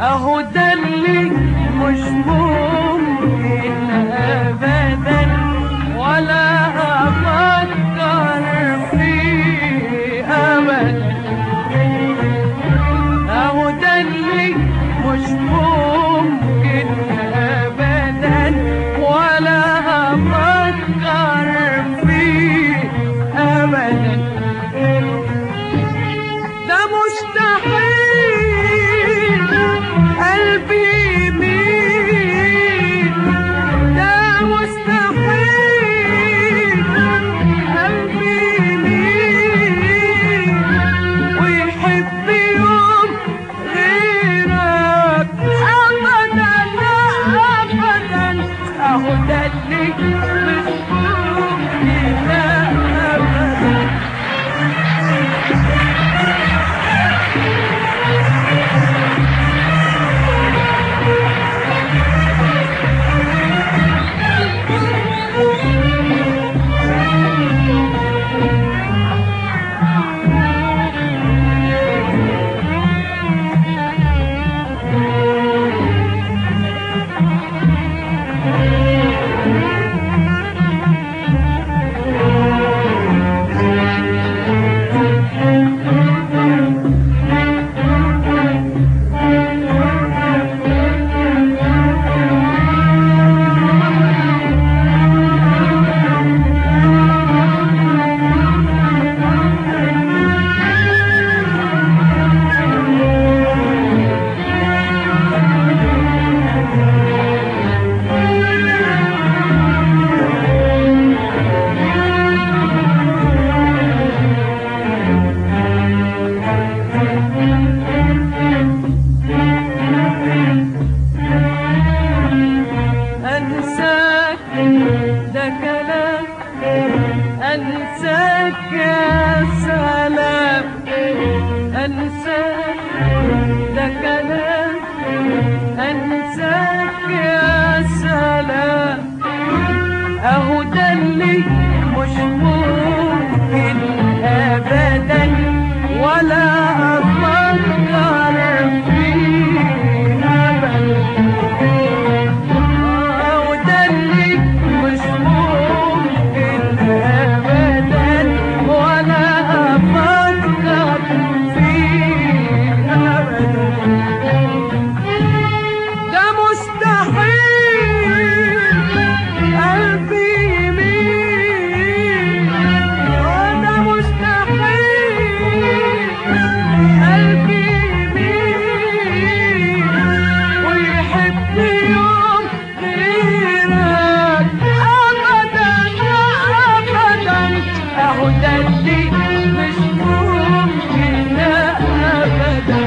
اهو ده اللي مش ممكن ابدا ولا افكر فيه ابدا اهو ده اللي مش ممكن ابدا ولا افكر فيه ابدا ده مستحيل قلبي يميل ده مستحيل قلبي يميل ويحب يوم غيرك ابدا ابدا اهو ده اللي مش ممكن ابدا أنساك ده كلام أنساك يا سلام أنساك ده كلام أنساك يا سلام أهو ده اللي مش ممكن أبدا ولا أفكر فيه أبدا وده اللي مش ممكن ابدا ولا افكر فيه ابدا ده مستحيل قلبي يميل ده مستحيل قلبي يميل ويحب يوم غيرك ابدا ابدا اهو ده اللي مش ممكن ابدا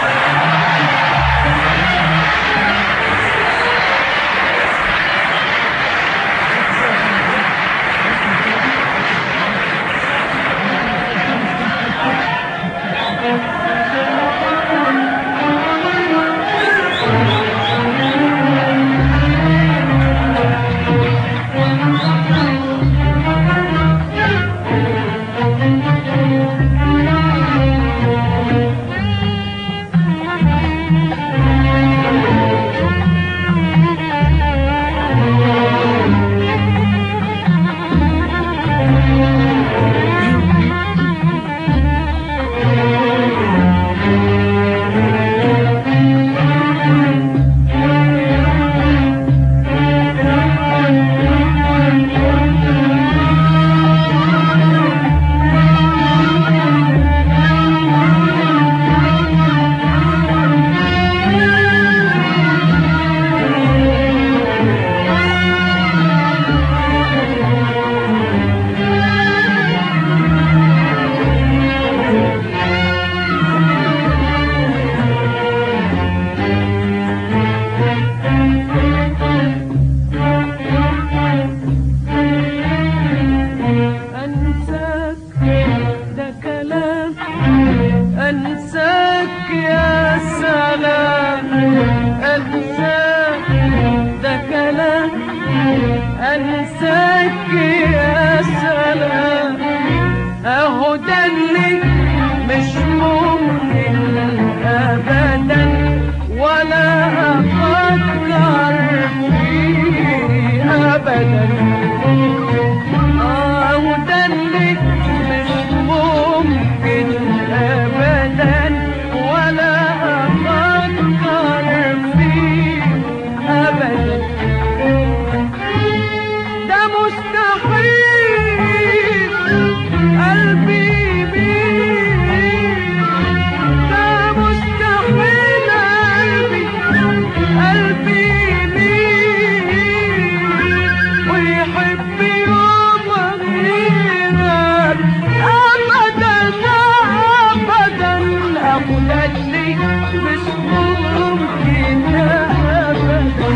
أنساك ده كلام أنساك يا سلام أنساك ده كلام أنساك يا سلام أهو ده اللي مش ممكن أبدا ولا مش ممكن أبدا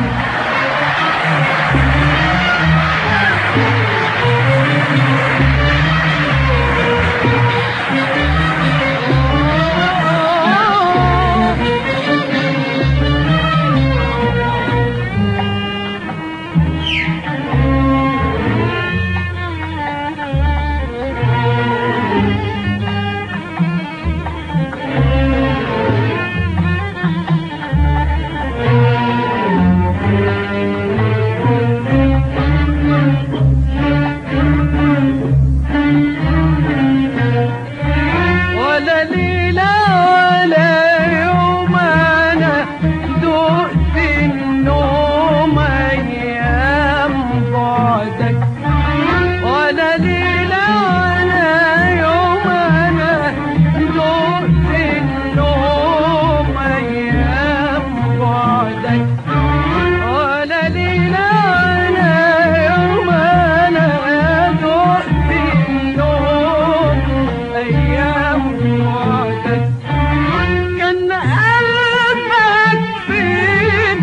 ولا ليلة ولا يوم أنا دقت النوم أيام بعدك ولا ليلة ولا يوم أنا دقت النوم أيام بعدك ولا ليلة ولا يوم أنا دقت النوم أيام بعدك كان قلبك فين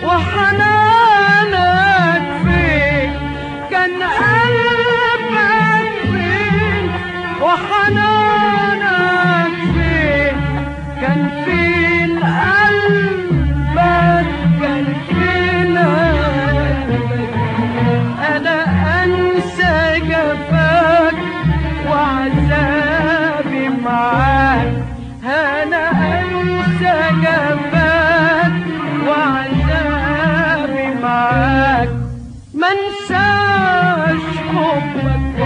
وحنانك فين كان قلبك فين وحنانك فين كان فين قلبك كان فين قلبك انا انسى جفاك وعذابي معاك انا انسى جفاك وعذابي معاك منساش حبك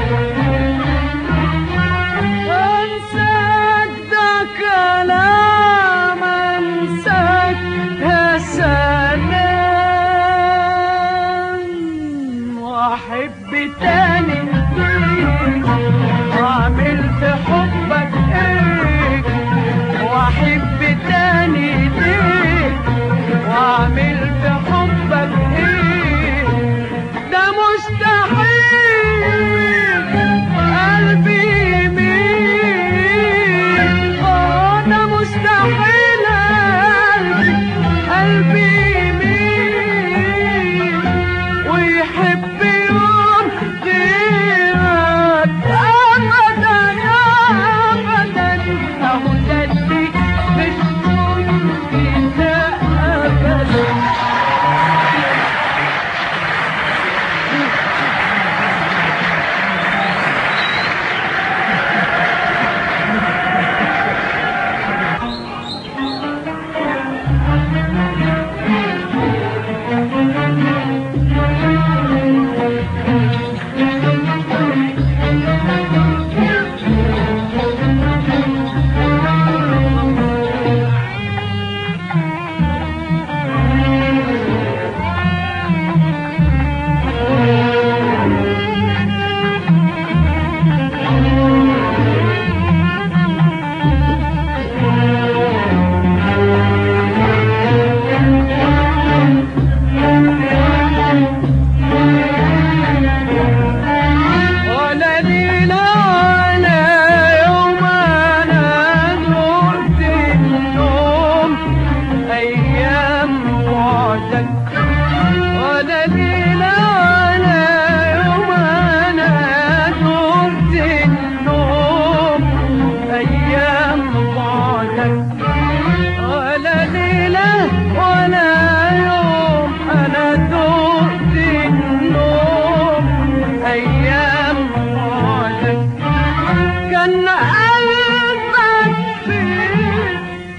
انساك ده كلام انساك يا سلام واحب تاني فيك واعمل في حبك ايه واحب تاني ليك واعمل في حبك ايه ده مستحيل قلبي يميل اه ده مستحيل قلبي قلبي يميل ويحب يوم غيرك ابدا ابدا اهو ده اللي مش ممكن ابدا ولا ليلة ولا يوم أنا دقت النوم أيام بعدك ولا ليلة ولا يوم أنا دقت النوم أيام بعدك ولا ليلة ولا يوم أنا دقت النوم أيام بعدك كان قلبك فين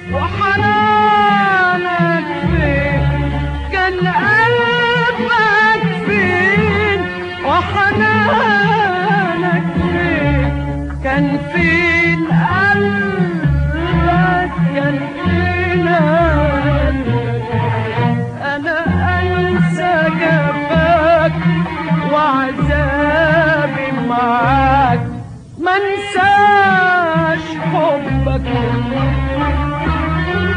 وحنانك فين كان قلبك فين وحنانك فين كان فين قلبك كان فين قلبك انا انسى جفاك وعذابي معاك منساش حبك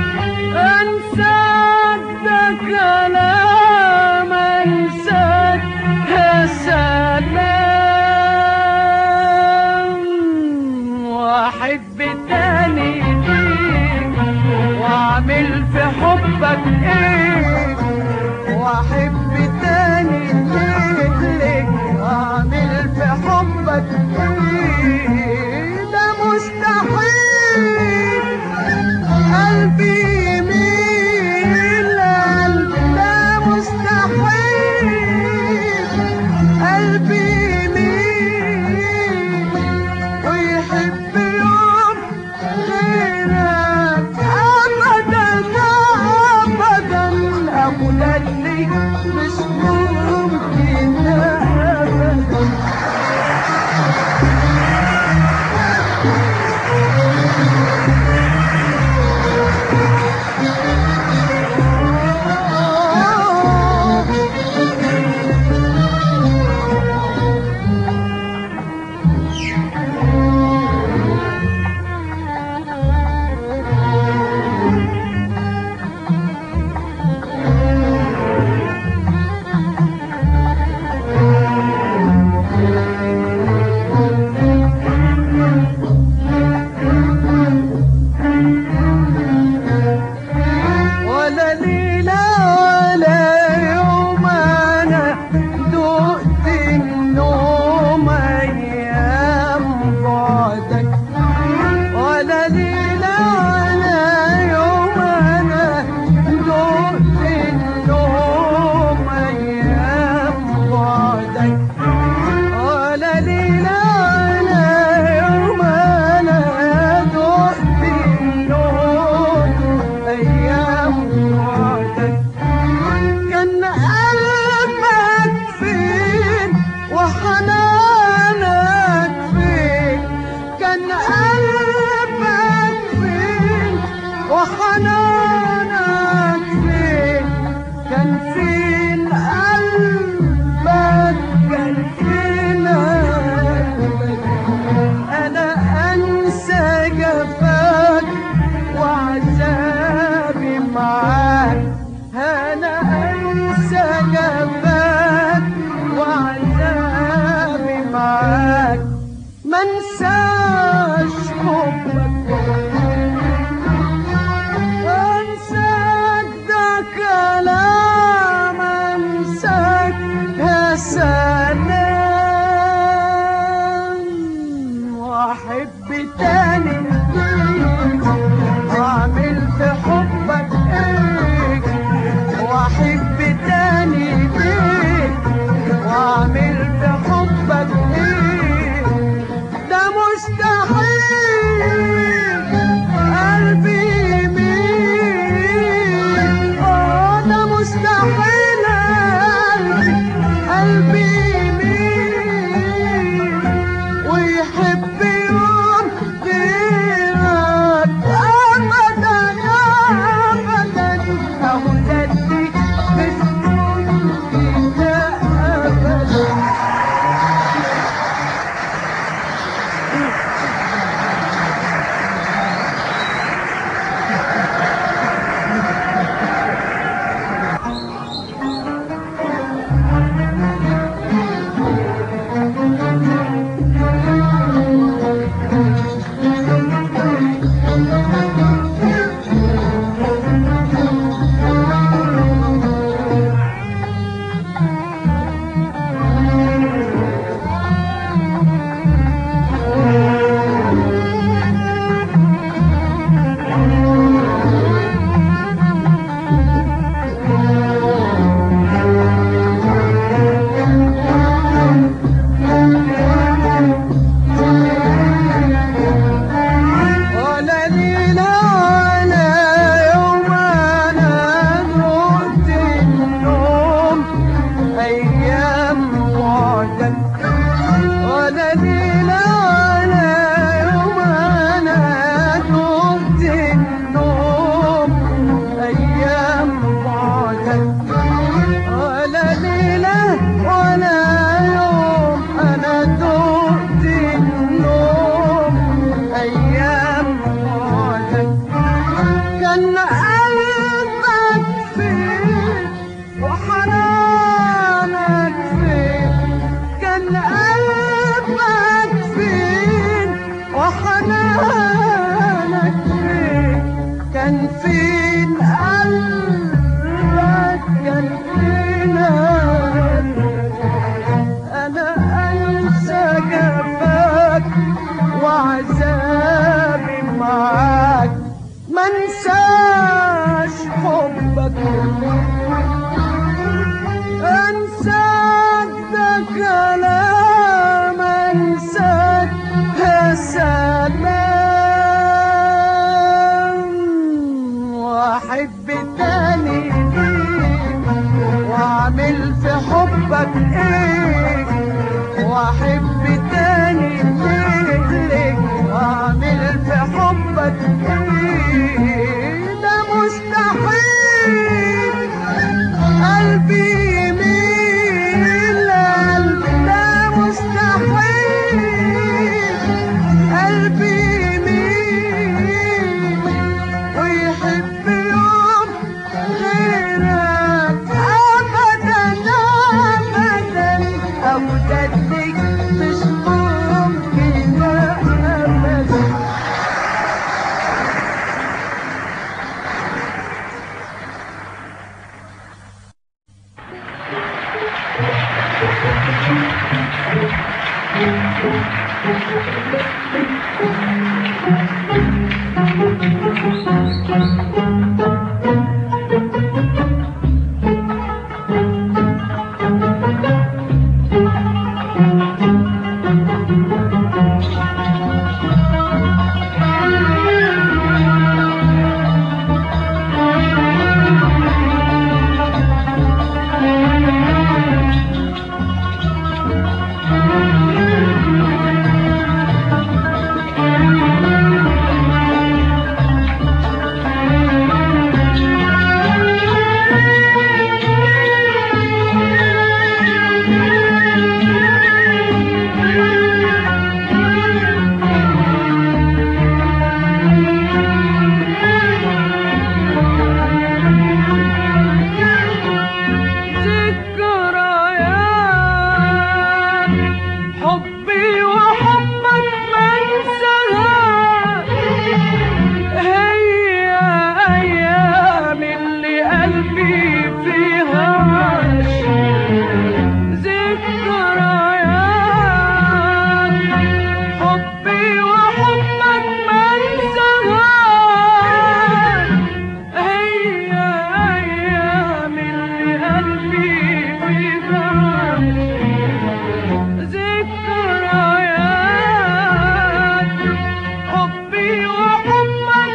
حبك ايه واحب تاني مثلك واعمل في حبك ايه ده مستحيل قلبي يميل قلبي ده مستحيل قلبي يميل ويحب يوم غيرك ابدا ابدا ابدا لي مش ممكن ابدا ولا ليلة ولا يوم أنا دقت النوم أيام بعدك ولا ليلة ولا يوم أنا دقت النوم أيام بعدك ولا ليلة ولا يوم أنا دقت النوم أيام بعدك كان قلبك فين وحنانك فين كان قلبك فين وحنانك فين كان فين قلبك كان فين قلبك انا انسى جفاك وعذابي معاك انا انسى جفاك وعذابي معاك ما انساش حبك انساك ده كلام انساك يا سلام واحب تاني واعمل في حبك ايه واحب تاني ليك واعمل في حبك ايه ده مستحيل قلبي يميل اه ده مستحيل قلبي قلبي يميل ويحب يوم غيرك ابدا ابدا اهو ده اللي مش ممكن ابدا ولا ليلة ولا يوم أنا ذقت النوم أيام بعدك ولا ليلة ولا يوم أنا ذقت النوم أيام بعدك ولا ليلة ولا يوم أنا ذقت النوم أيام بعدك كان قلبك فين وحنانك فين كان قلبك فين وحنانك فين كان فين قلبك حبك انساك ده كلام انساك يا سلام واحب تاني ليك واعمل في حبك ايه واحب تاني ليك ليك واعمل في حبك ايه ده مستحيل قلبي يميل لقلبي ده مستحيل قلبي يميل ويحب يوم غيرك ابدا ابدا ابدا ليك مش ممكن ابدا ذكريات حبي وحبك منساها هي أيام اللي قلبي فيها عاش ذكريات حبي وحبك منساها هي أيام اللي قلبي فيها ذكريات حبي وحبك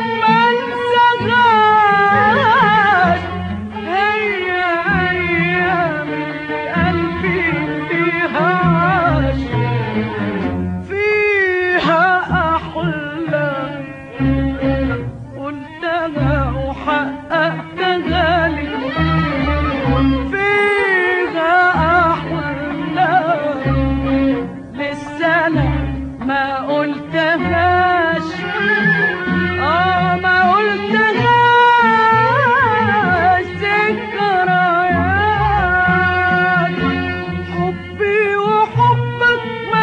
منساهاش هي أيام اللي قلبي فيها عاش فيها أحلام قلتها وحققتها لي فيها أحلام لسه أنا ما قلتهاش آه ما قلتهاش ذكريات حبي وحبك ما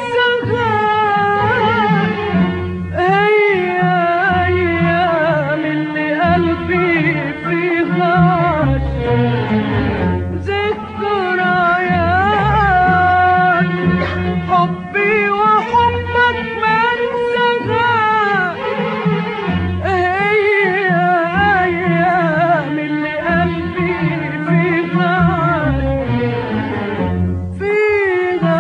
انساهاش هي أيام اللي قلبي فيها عاش ذكريات حبي وحبك ما انساهاش هي أيام اللي قلبي فيها عاش فيها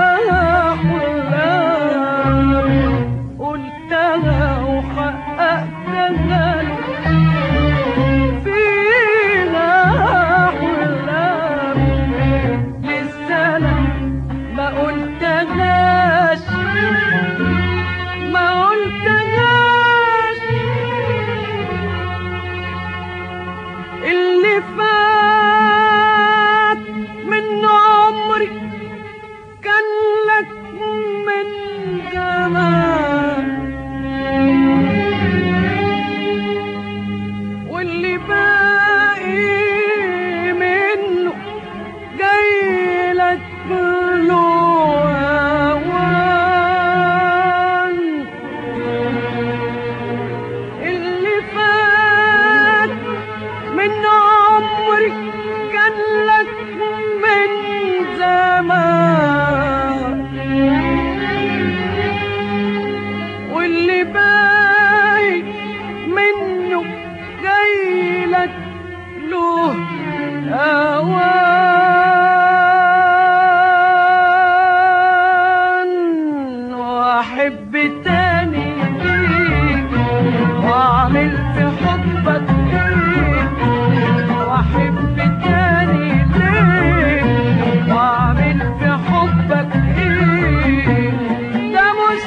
أحلام قلتها وحققتها فيها أحلام لسه أنا ما قلتهاش ما قلتهاش اللي فات من عمري كان لك من زمان واللي باقي منه جاي لك له هوان اللي فات من عمري كان لك من زمان واللي باقي منه جاي لك له أوان وأحب تاني ليك وأعمل في حبك إيه وأحب تاني ليك وأعمل في حبك إيه ده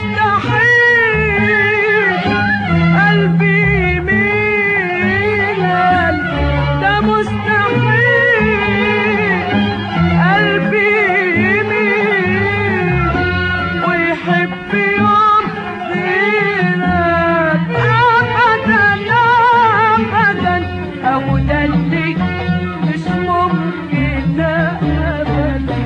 مستحيل قلبي يميل ده مستحيل قلبي يميل ويحب يوم غيرك أبدا أبدا أبو ده اللي مش ممكن أبدا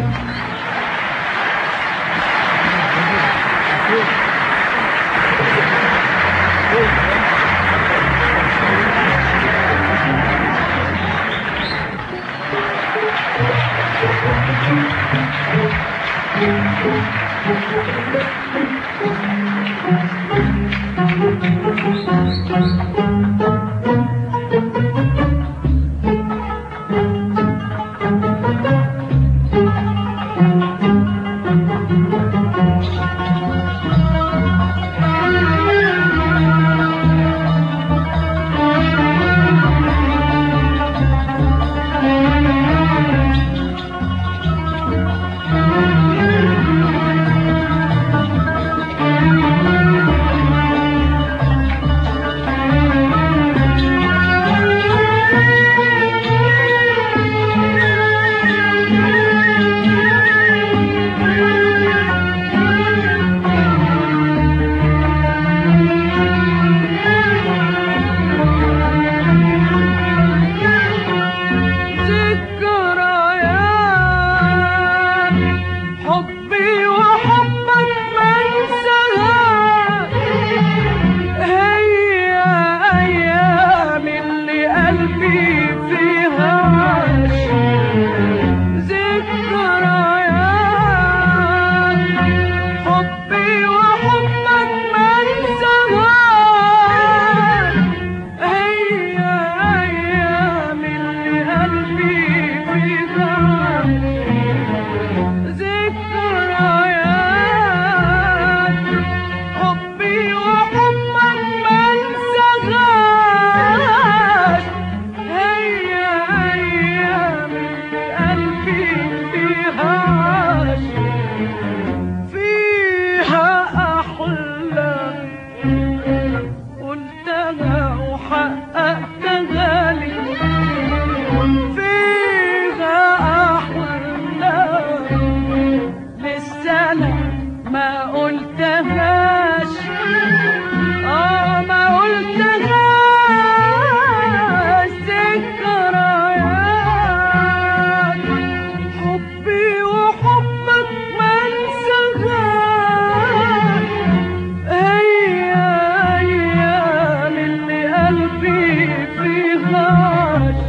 ذكريات حبي وحبك ما انساها هي ايام اللي قلبي فيها عاش ذكريات حبي وحبك ما انساها هي ايام اللي قلبي فيها عاش ذكريات حبي وحبك ما انساهاش هي ايام اللي قلبي فيها عاش فيها احلام قلتها وحققتها لي فيها احلام لسه انا ما قلتهاش اه ما قلتهاش ذكريات حبي وحبك ما انساهاش هي ايام اللي قلبي فيها عاش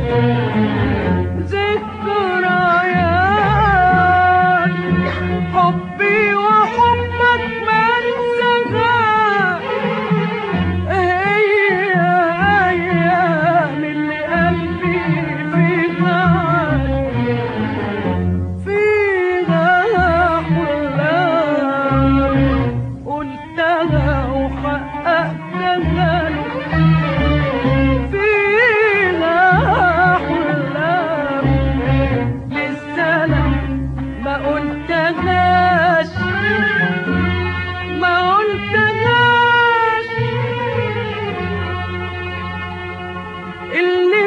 ذكريات حبي وحبك ما انساهاش هي ايام اللي قلبي فيها عاش فيها أحلام قلتها وحققتها فيها أحلام لسه أنا ما قلتهاش ما قلتهاش اللي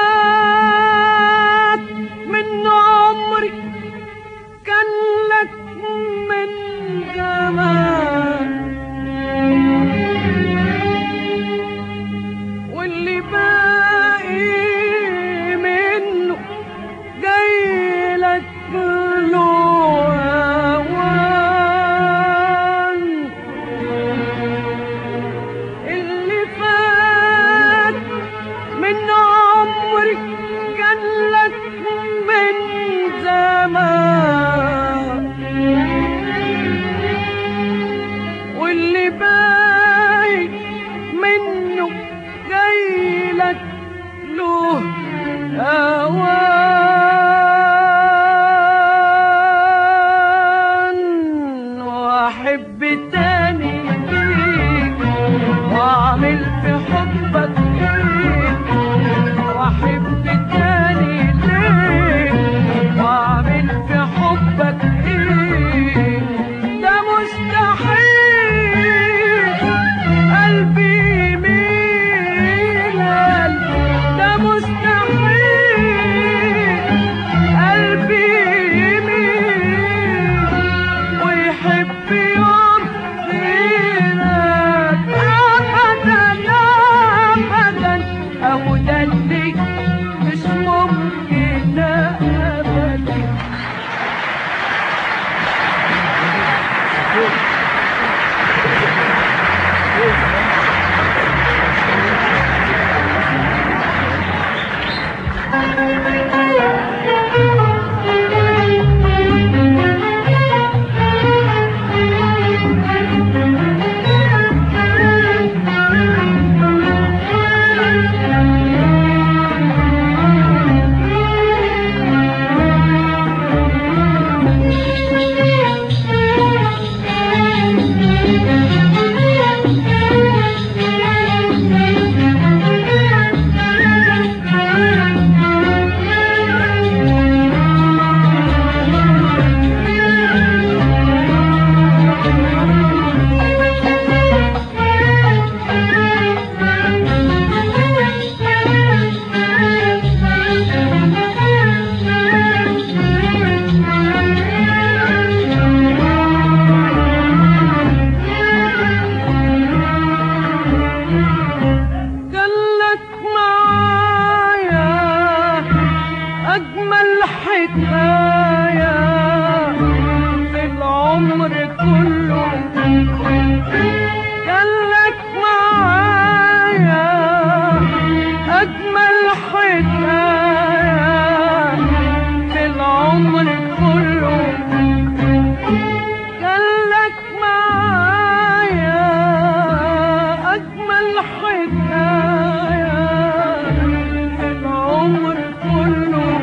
فات من عمري كان لك من زمان واللي باقي منه جاي لك له أوان اللي فات من عمري كان لك من زمان واللي باقي منه جاي لك له ده اللي مش ممكن ابدا قالك معايا أجمل حكاية في العمر كله قالك معايا أجمل حكاية في العمر كله قالك معايا أجمل حكاية في العمر كله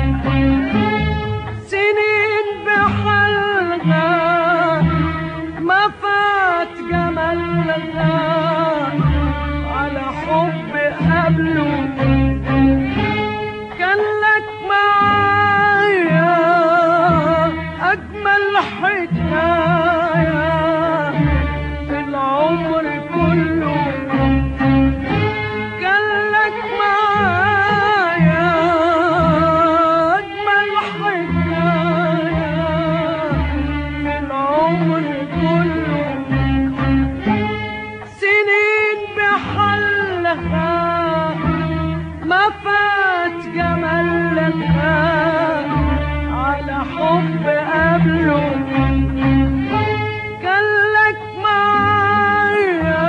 سنين بحلقة ما فات جمالها على حب قبله كان لك معايا أجمل حكاية في العمر كله كان لك معايا أجمل حكاية في العمر كله سنين بحلها ما فات جمالها على حب قبله كان لك معايا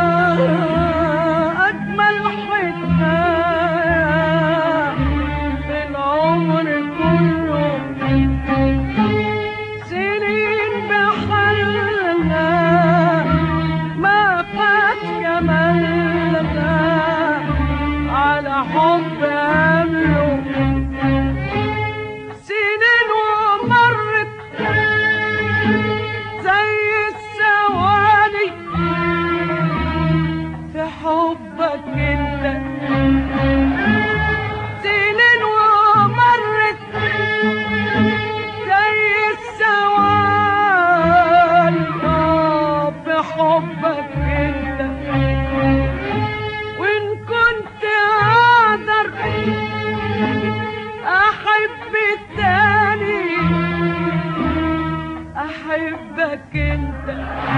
أجمل حكاية في العمر كله سنين بحلها ما فات جمالها على حب قبله سنين ومرت زي الثواني في حبك انت سنين ومرت زي الثواني آه، في حبك انت وان كنت اقدر احب التاني احبك انت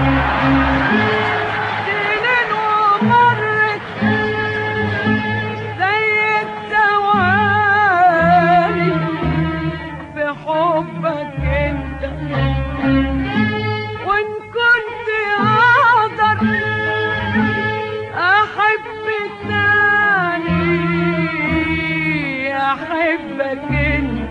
سنين ومرت زي الثواني في حبك انت وان كنت اقدر احب التاني احبك انت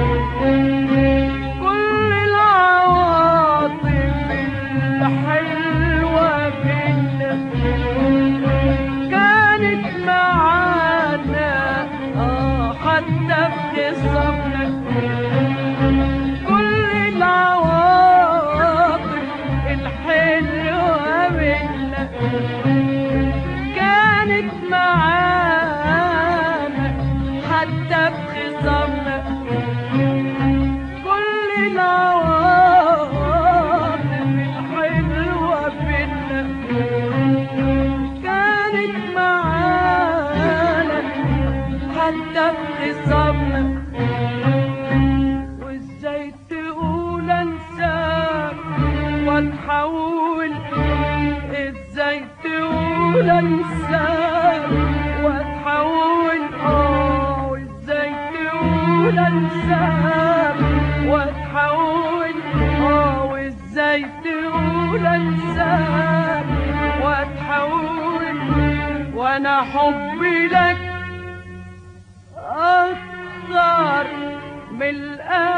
كل العواطف الحلوة بينا كانت معانا اه حتى في خصامنا كل العواطف الحلوة بينا كانت معانا حتى بخصامنا كل العواطف الحلوة بينا كانت معانا حتى بخصامنا وازاي تقول انساك واتحول ازاي تقول انساك واتحول اقول انساك واتحول وانا حبي لك اكثر من الآن